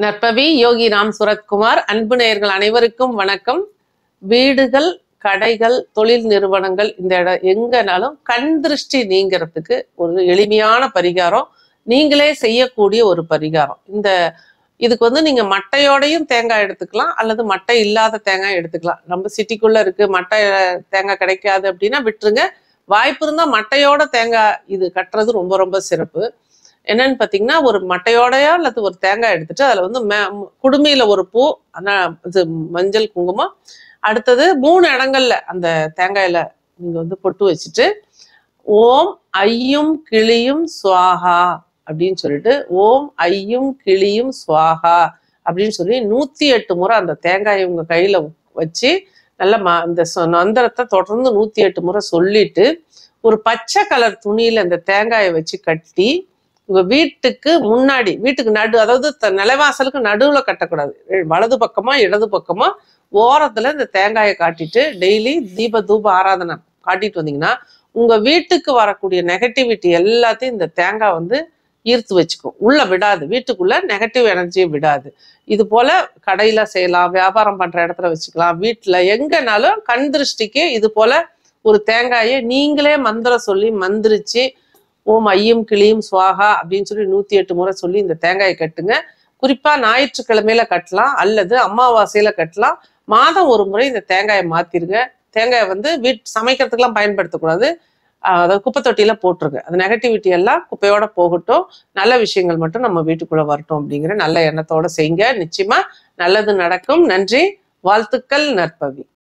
நற்பவி யோகி ராம் சுரத்குமார் அன்பு நேயர்கள் அனைவருக்கும் வணக்கம் வீடுகள் கடைகள் தொழில் நிறுவனங்கள் இந்த இடம் எங்கனாலும் கண் திருஷ்டி நீங்கிறதுக்கு ஒரு எளிமையான பரிகாரம் நீங்களே செய்யக்கூடிய ஒரு பரிகாரம் இந்த இதுக்கு வந்து நீங்க மட்டையோடையும் தேங்காய் எடுத்துக்கலாம் அல்லது மட்டை இல்லாத தேங்காய் எடுத்துக்கலாம் நம்ம சிட்டிக்குள்ள இருக்கு மட்டை தேங்காய் கிடைக்காது அப்படின்னா விட்டுருங்க வாய்ப்பு இருந்தா மட்டையோட தேங்காய் இது கட்டுறது ரொம்ப ரொம்ப சிறப்பு என்னன்னு பார்த்தீங்கன்னா ஒரு மட்டையோடையோ அல்லது ஒரு தேங்காய் எடுத்துட்டு அதில் வந்து மே குடுமையில ஒரு பூ ஆனா இது மஞ்சள் குங்குமம் அடுத்தது மூணு இடங்கள்ல அந்த தேங்காயில நீங்க வந்து பொட்டு வச்சுட்டு ஓம் ஐயும் கிளியும் சுவாகா அப்படின்னு சொல்லிட்டு ஓம் ஐயும் கிளியும் சுவாகா அப்படின்னு சொல்லி நூத்தி எட்டு முறை அந்த தேங்காயை உங்க கையில வச்சு நல்ல ம இந்த சொ- மந்திரத்தை தொடர்ந்து நூத்தி எட்டு முறை சொல்லிட்டு ஒரு பச்சை கலர் துணியில இந்த தேங்காயை வச்சு கட்டி உங்க வீட்டுக்கு முன்னாடி வீட்டுக்கு நடு அதாவது த- நிலைவாசலுக்கு நடுவுல கட்டக்கூடாது எ- வலது பக்கமா இடது பக்கமா ஓரத்துல இந்த தேங்காயை காட்டிட்டு டெய்லி தீப தூப ஆராதனை காட்டிட்டு வந்தீங்கன்னா உங்க வீட்டுக்கு வரக்கூடிய நெகட்டிவிட்டி எல்லாத்தையும் இந்த தேங்காய் வந்து ஈர்த்து வச்சுக்கும் உள்ள விடாது வீட்டுக்குள்ள நெகட்டிவ் எனர்ஜியை விடாது இது போல கடையில செய்யலாம் வியாபாரம் பண்ற இடத்துல வச்சுக்கலாம் வீட்டுல எங்கனாலும் கண் திருஷ்டிக்கு இது போல ஒரு தேங்காயை நீங்களே மந்திரம் சொல்லி மந்திரிச்சு ஓம் ஐயும் கிளியும் சுவாகா அப்படின்னு சொல்லி நூத்தி எட்டு முறை சொல்லி இந்த தேங்காயை கட்டுங்க குறிப்பா ஞாயிற்றுக்கிழமையில கட்டலாம் அல்லது அமாவாசையில கட்டலாம் மாதம் ஒரு முறை இந்த தேங்காயை மாத்திருங்க தேங்காயை வந்து வீட் சமைக்கிறதுக்கெல்லாம் பயன்படுத்தக்கூடாது ஆஹ் அதாவது குப்பை தொட்டியில போட்டுருங்க அந்த நெகட்டிவிட்டி எல்லாம் குப்பையோட போகட்டும் நல்ல விஷயங்கள் மட்டும் நம்ம வீட்டுக்குள்ள வரட்டும் அப்படிங்கிற நல்ல எண்ணத்தோட செய்யுங்க நிச்சயமா நல்லது நடக்கும் நன்றி வாழ்த்துக்கள் நற்பவி